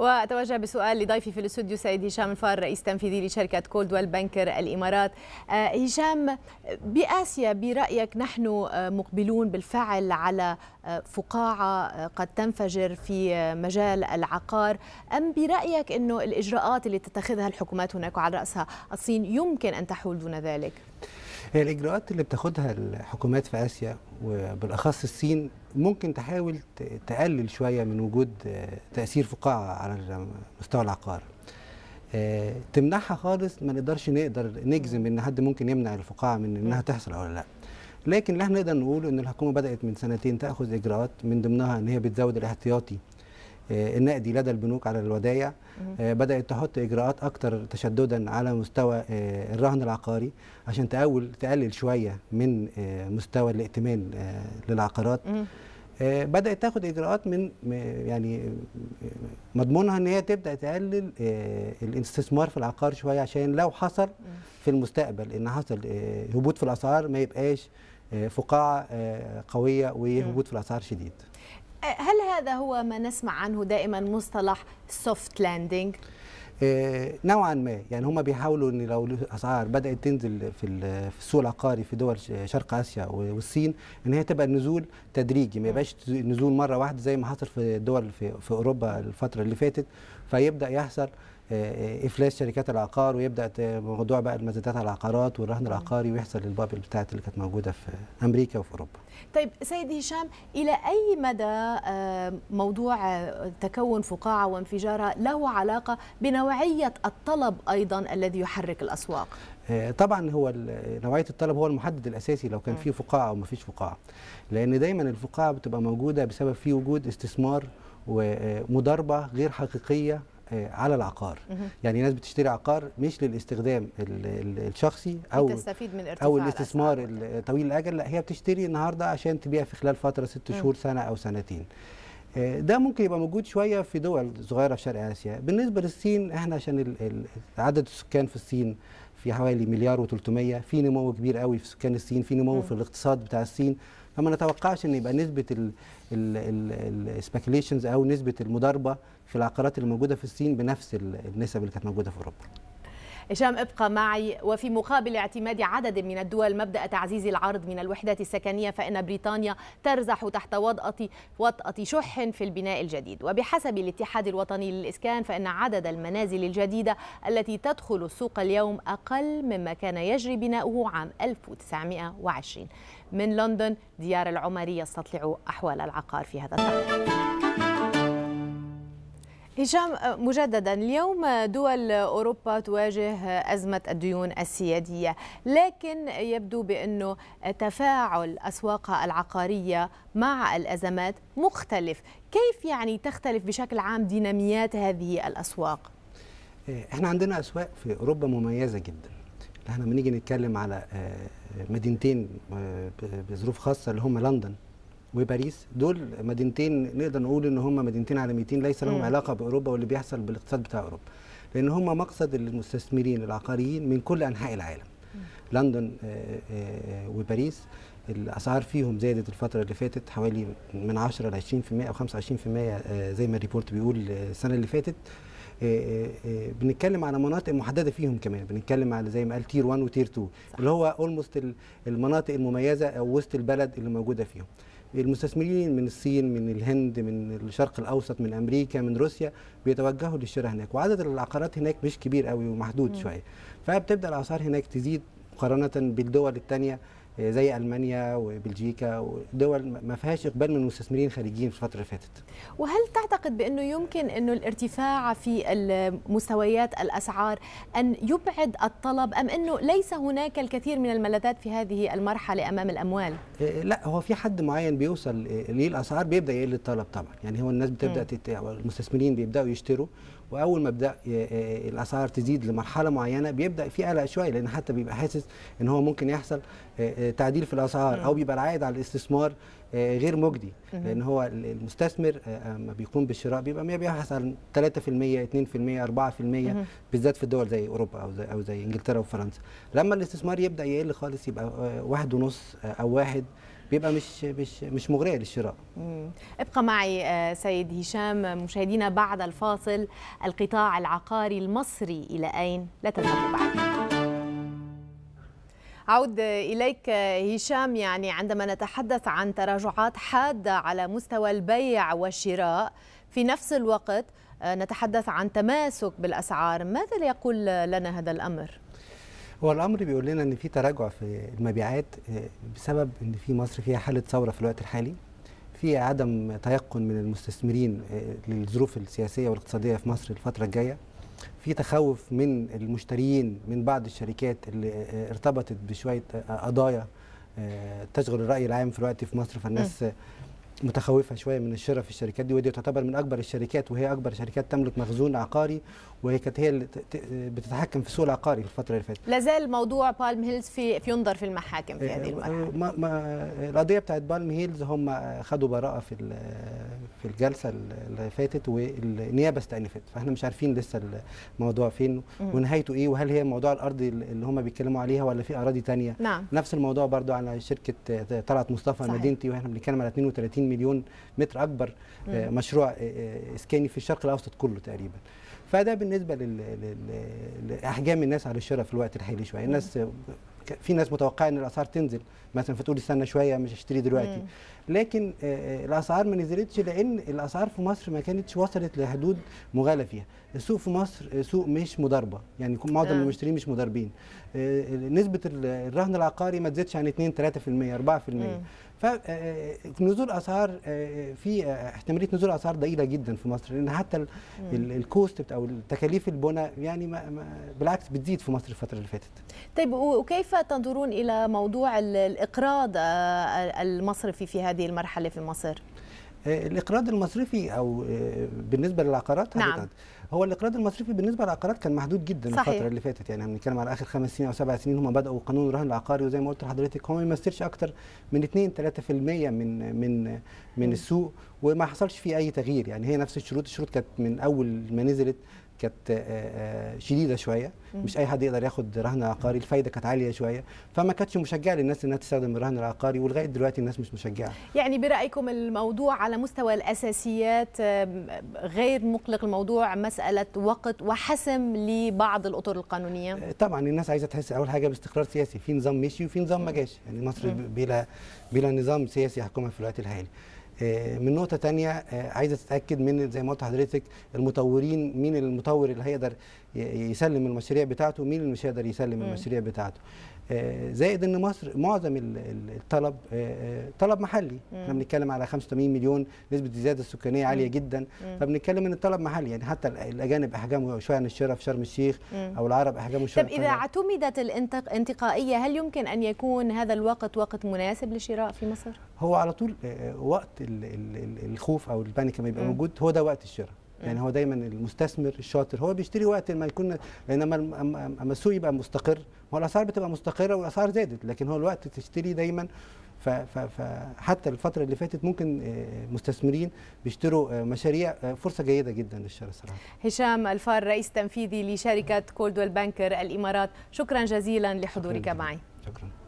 وأتوجه بسؤال لضيفي في الاستوديو سيد هشام الفار رئيس التنفيذي لشركة كولدويل بنكر الإمارات آه، هشام بآسيا برأيك نحن آه، مقبلون بالفعل على آه، فقاعة قد تنفجر في مجال العقار أم برأيك أنه الإجراءات اللي تتخذها الحكومات هناك وعلى رأسها الصين يمكن أن تحول دون ذلك؟ هي الاجراءات اللي بتاخدها الحكومات في اسيا وبالاخص الصين ممكن تحاول تقلل شويه من وجود تاثير فقاعه على مستوى العقار تمنعها خالص ما نقدرش نقدر نجزم ان حد ممكن يمنع الفقاعه من انها تحصل او لا لكن اللي احنا نقدر نقوله ان الحكومه بدات من سنتين تاخذ اجراءات من ضمنها ان هي بتزود الاحتياطي النقدي لدى البنوك على الودائع بدات تحط اجراءات اكثر تشددا على مستوى الرهن العقاري عشان تقول تقلل شويه من مستوى الائتمان للعقارات بدات تاخد اجراءات من يعني مضمونها ان هي تبدا تقلل الاستثمار في العقار شويه عشان لو حصل في المستقبل ان حصل هبوط في الاسعار ما يبقاش فقاعه قويه وهبوط في الاسعار شديد هل هذا هو ما نسمع عنه دائما مصطلح سوفت لاندنج؟ آه نوعا ما يعني هم بيحاولوا ان لو الاسعار بدات تنزل في في السوق العقاري في دول شرق اسيا والصين ان هي تبقى نزول تدريجي ما يبقاش نزول مره واحده زي ما حصل في الدول في, في اوروبا الفتره اللي فاتت فيبدا يحصل افلاس شركات العقار ويبدا موضوع بقى المزادات على العقارات والرهن العقاري ويحصل البابل بتاعت اللي كانت موجوده في امريكا وفي اوروبا. طيب سيد هشام الى اي مدى موضوع تكون فقاعه وانفجارها له علاقه بنوعيه الطلب ايضا الذي يحرك الاسواق؟ طبعا هو نوعيه الطلب هو المحدد الاساسي لو كان في فقاعه او ما فيش فقاعه لان دايما الفقاعه بتبقى موجوده بسبب في وجود استثمار ومضاربه غير حقيقيه على العقار يعني ناس بتشتري عقار مش للاستخدام الشخصي او تستفيد من ارتفاع او الاستثمار طويل الاجل لا هي بتشتري النهارده عشان تبيع في خلال فتره ست شهور سنه او سنتين ده ممكن يبقى موجود شويه في دول صغيره في شرق اسيا بالنسبه للصين احنا عشان عدد السكان في الصين في حوالي مليار و300 في نمو كبير قوي في سكان الصين في نمو في الاقتصاد بتاع الصين فما نتوقعش ان يبقى نسبه السبيكيليشنز او نسبه المضاربه في العقارات اللي موجوده في الصين بنفس النسب اللي كانت موجوده في اوروبا. هشام ابقى معي وفي مقابل اعتماد عدد من الدول مبدا تعزيز العرض من الوحدات السكنيه فان بريطانيا ترزح تحت وطأة وطأة شح في البناء الجديد وبحسب الاتحاد الوطني للاسكان فان عدد المنازل الجديده التي تدخل السوق اليوم اقل مما كان يجري بناؤه عام 1920 من لندن ديار العمري يستطلع احوال العقار في هذا التقرير هشام مجددا اليوم دول اوروبا تواجه ازمه الديون السياديه لكن يبدو بانه تفاعل اسواقها العقاريه مع الازمات مختلف كيف يعني تختلف بشكل عام ديناميات هذه الاسواق احنا عندنا اسواق في اوروبا مميزه جدا احنا لما نيجي نتكلم على مدينتين بظروف خاصه اللي هم لندن وباريس دول مدينتين نقدر نقول ان هم مدينتين عالميتين ليس لهم م. علاقه باوروبا واللي بيحصل بالاقتصاد بتاع اوروبا لان هم مقصد المستثمرين العقاريين من كل انحاء العالم م. لندن وباريس الاسعار فيهم زادت الفتره اللي فاتت حوالي من 10 ل 20% او 25% زي ما الريبورت بيقول السنه اللي فاتت بنتكلم على مناطق محدده فيهم كمان بنتكلم على زي ما قال تير 1 وتير 2 صح. اللي هو اولموست المناطق المميزه او وسط البلد اللي موجوده فيهم المستثمرين من الصين من الهند من الشرق الاوسط من امريكا من روسيا بيتوجهوا للشراء هناك وعدد العقارات هناك مش كبير قوي ومحدود شويه فبتبدا الاسعار هناك تزيد مقارنه بالدول الثانيه زي المانيا وبلجيكا ودول ما فيهاش اقبال من المستثمرين الخارجيين في الفتره اللي فاتت. وهل تعتقد بانه يمكن انه الارتفاع في مستويات الاسعار ان يبعد الطلب ام انه ليس هناك الكثير من الملاذات في هذه المرحله امام الاموال؟ لا هو في حد معين بيوصل للاسعار بيبدا يقل الطلب طبعا، يعني هو الناس بتبدا تت... المستثمرين بيبداوا يشتروا واول ما بدا الاسعار تزيد لمرحله معينه بيبدا في قلق شويه لان حتى بيبقى حاسس ان هو ممكن يحصل تعديل في الاسعار او بيبقى العائد على الاستثمار غير مجدي لان هو المستثمر لما بيقوم بالشراء بيبقى بيبحث عن 3% 2% 4% بالذات في الدول زي اوروبا او زي او زي انجلترا وفرنسا لما الاستثمار يبدا يقل خالص يبقى واحد ونص او واحد بيبقى مش مش مش مغريه للشراء ابقى معي سيد هشام مشاهدينا بعد الفاصل القطاع العقاري المصري الى اين لا تذهبوا بعد أعود إليك هشام يعني عندما نتحدث عن تراجعات حادة على مستوى البيع والشراء في نفس الوقت نتحدث عن تماسك بالأسعار ماذا يقول لنا هذا الأمر؟ هو الأمر بيقول لنا أن في تراجع في المبيعات بسبب أن في مصر فيها حالة ثورة في الوقت الحالي في عدم تيقن من المستثمرين للظروف السياسية والاقتصادية في مصر الفترة الجاية في تخوف من المشترين من بعض الشركات اللي ارتبطت بشويه قضايا تشغل الراي العام في الوقت في مصر فالناس متخوفه شويه من الشراء في الشركات دي ودي تعتبر من اكبر الشركات وهي اكبر شركات تملك مخزون عقاري وهي كانت هي اللي بتتحكم في السوق العقاري في الفتره اللي فاتت. لا زال موضوع بالم هيلز في في ينظر في المحاكم في هذه المرحله. ما ما القضيه بتاعت بالم هيلز هم خدوا براءه في في الجلسه اللي فاتت والنيابه استأنفت فاحنا مش عارفين لسه الموضوع فين ونهايته ايه وهل هي موضوع الارض اللي هم بيتكلموا عليها ولا في اراضي ثانيه نعم. نفس الموضوع برضو على شركه طلعت مصطفى صحيح. مدينتي واحنا بنتكلم على 32 مليون متر اكبر مم. مشروع اسكاني في الشرق الاوسط كله تقريبا فده بالنسبه لل... لاحجام الناس على الشراء في الوقت الحالي شويه الناس في ناس متوقعه ان الاسعار تنزل مثلا فتقول استنى شويه مش هشتري دلوقتي مم. لكن الاسعار ما نزلتش لان الاسعار في مصر ما كانتش وصلت لحدود مغالى فيها السوق في مصر سوق مش مضاربه يعني معظم آه. المشترين مش مضاربين نسبه الرهن العقاري ما تزيدش عن 2 3% 4% مم. فنزول اسعار في احتماليه نزول اسعار ضئيله جدا في مصر لان حتى الكوست او تكاليف البناء يعني ما ما بالعكس بتزيد في مصر الفتره اللي فاتت. طيب وكيف تنظرون الى موضوع الاقراض المصرفي في هذه المرحله في مصر؟ الاقراض المصرفي او بالنسبه للعقارات نعم. هو الاقراض المصرفي بالنسبه للعقارات كان محدود جدا صحيح. الفتره اللي فاتت يعني بنتكلم على اخر خمس سنين او سبع سنين هم بداوا قانون الرهن العقاري وزي ما قلت لحضرتك هو ما يمثلش اكتر من 2 3% من من من م. السوق وما حصلش فيه اي تغيير يعني هي نفس الشروط الشروط كانت من اول ما نزلت كانت شديده شويه مش اي حد يقدر ياخد رهن عقاري الفايده كانت عاليه شويه فما كانتش مشجعه للناس انها تستخدم الرهن العقاري ولغايه دلوقتي الناس مش مشجعه يعني برايكم الموضوع على مستوى الاساسيات غير مقلق الموضوع مساله وقت وحسم لبعض الاطر القانونيه طبعا الناس عايزه تحس اول حاجه باستقرار سياسي في نظام مشي وفي نظام ما جاش يعني مصر بلا بلا نظام سياسي يحكمها في الوقت الحالي من نقطه تانية عايزه تتاكد من زي ما قلت لحضرتك المطورين مين المطور اللي هيقدر يسلم المشاريع بتاعته ومين اللي مش هيقدر يسلم المشاريع بتاعته زائد ان مصر معظم الطلب طلب محلي احنا بنتكلم على 85 مليون نسبه الزياده السكانيه عاليه جدا فبنتكلم ان الطلب محلي يعني حتى الاجانب احجامهم شويه عن الشراء في شرم الشيخ او العرب احجامهم شويه طب اذا اعتمدت الانتقائيه هل يمكن ان يكون هذا الوقت وقت مناسب للشراء في مصر هو على طول وقت الخوف او البانيك لما يبقى موجود هو ده وقت الشراء يعني هو دايما المستثمر الشاطر هو بيشتري وقت ما يكون لانما اما السوق يبقى مستقر هو الاسعار بتبقى مستقره والاسعار زادت لكن هو الوقت تشتري دايما فحتى الفتره اللي فاتت ممكن مستثمرين بيشتروا مشاريع فرصه جيده جدا للشراء صراحه هشام الفار رئيس تنفيذي لشركه كولدويل بانكر الامارات شكرا جزيلا لحضورك شكرا معي شكرا